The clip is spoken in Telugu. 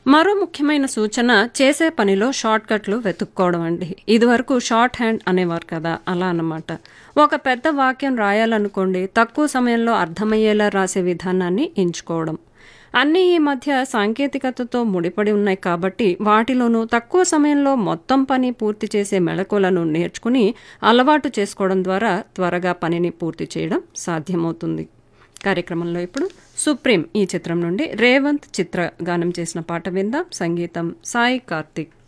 మరో ముఖ్యమైన సూచన చేసే పనిలో షార్ట్ కట్లు వెతుక్కోవడం అండి ఇదివరకు షార్ట్ హ్యాండ్ అనేవారు కదా అలా అన్నమాట ఒక పెద్ద వాక్యం రాయాలనుకోండి తక్కువ సమయంలో అర్థమయ్యేలా రాసే విధానాన్ని ఎంచుకోవడం అన్నీ ఈ మధ్య సాంకేతికతతో ముడిపడి ఉన్నాయి కాబట్టి వాటిలోనూ తక్కువ సమయంలో మొత్తం పని పూర్తి చేసే మెళకువలను నేర్చుకుని అలవాటు చేసుకోవడం ద్వారా త్వరగా పనిని పూర్తి చేయడం సాధ్యమవుతుంది కార్యక్రమంలో ఇప్పుడు సుప్రీం ఈ చిత్రం నుండి రేవంత్ చిత్ర గానం చేసిన పాట విందాం సంగీతం సాయి కార్తిక్